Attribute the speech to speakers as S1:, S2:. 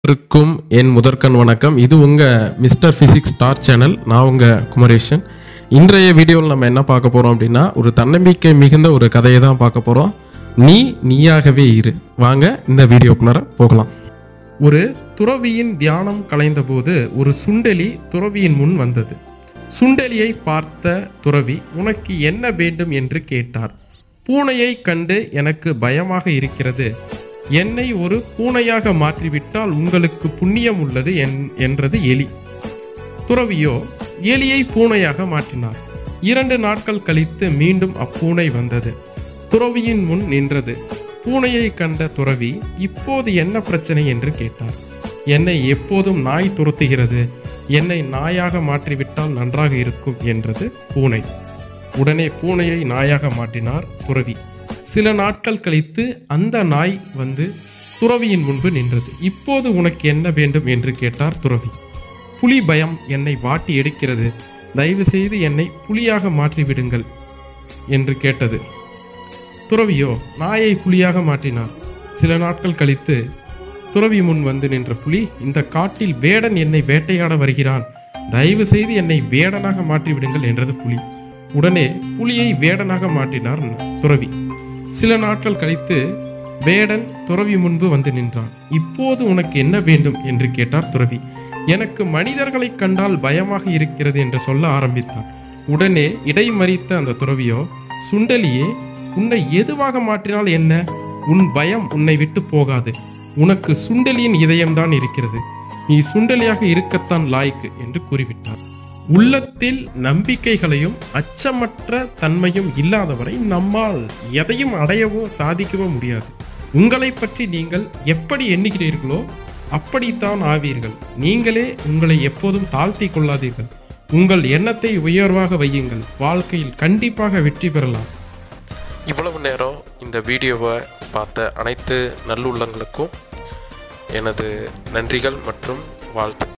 S1: அனைவருக்கும் என் முதற்கண் வணக்கம் இது உங்கள் மிஸ்டர் ஃபிசிக்ஸ் ஸ்டார் சேனல் நான் உங்கள் குமரேஷன் இன்றைய வீடியோவில் நம்ம என்ன பார்க்க போகிறோம் அப்படின்னா ஒரு தன்னம்பிக்கை மிகுந்த ஒரு கதையை தான் பார்க்க போகிறோம் நீ நீயாகவே இரு வாங்க இந்த வீடியோக்குள்ளார போகலாம் ஒரு துறவியின் தியானம் கலைந்தபோது ஒரு சுண்டெலி துறவியின் முன் வந்தது சுண்டெலியை பார்த்த துறவி உனக்கு என்ன வேண்டும் என்று கேட்டார் பூனையை கண்டு எனக்கு பயமாக இருக்கிறது என்னை ஒரு பூனையாக மாற்றிவிட்டால் உங்களுக்கு புண்ணியம் உள்ளது என்- என்றது எலி துறவியோ எலியை பூனையாக மாற்றினார் இரண்டு நாட்கள் கழித்து மீண்டும் அப்பூனை வந்தது துறவியின் முன் நின்றது பூனையை கண்ட துறவி இப்போது என்ன பிரச்சனை என்று கேட்டார் என்னை எப்போதும் நாய் துரத்துகிறது என்னை நாயாக மாற்றிவிட்டால் நன்றாக இருக்கும் என்றது பூனை உடனே பூனையை நாயாக மாற்றினார் துறவி சில நாட்கள் கழித்து அந்த நாய் வந்து துறவியின் முன்பு நின்றது இப்போது உனக்கு என்ன வேண்டும் என்று கேட்டார் துறவி புலி பயம் என்னை வாட்டி எடுக்கிறது தயவு செய்து என்னை புலியாக மாற்றிவிடுங்கள் என்று கேட்டது துறவியோ நாயை புலியாக மாற்றினார் சில நாட்கள் கழித்து துறவி முன் வந்து நின்ற புலி இந்த காட்டில் வேடன் என்னை வேட்டையாட வருகிறான் தயவு செய்து என்னை வேடனாக மாற்றிவிடுங்கள் என்றது புலி உடனே புலியை வேடனாக மாற்றினார் துறவி சில நாட்கள் கழித்து வேடன் துறவி முன்பு வந்து நின்றான் இப்போது உனக்கு என்ன வேண்டும் என்று கேட்டார் துறவி எனக்கு மனிதர்களை கண்டால் பயமாக இருக்கிறது என்று சொல்ல ஆரம்பித்தான் உடனே இடைமறித்த அந்த துறவியோ சுண்டலியே உன்னை எதுவாக மாற்றினால் என்ன உன் பயம் உன்னை விட்டு போகாது உனக்கு சுண்டலியின் இதயம்தான் இருக்கிறது நீ சுண்டலியாக இருக்கத்தான் லாய்க்கு என்று கூறிவிட்டார் உள்ளத்தில் நம்பிக்கைகளையும் அச்சமற்ற தன்மையும் இல்லாதவரை நம்மால் எதையும் அடையவோ சாதிக்கவோ முடியாது உங்களை பற்றி நீங்கள் எப்படி எண்ணுகிறீர்களோ அப்படித்தான் ஆவீர்கள் நீங்களே உங்களை எப்போதும் தாழ்த்தி கொள்ளாதீர்கள் உங்கள் எண்ணத்தை உயர்வாக வையுங்கள் வாழ்க்கையில் கண்டிப்பாக வெற்றி பெறலாம் இவ்வளவு நேரம் இந்த வீடியோவை பார்த்த அனைத்து நல்லுள்ளங்களுக்கும் எனது நன்றிகள் மற்றும்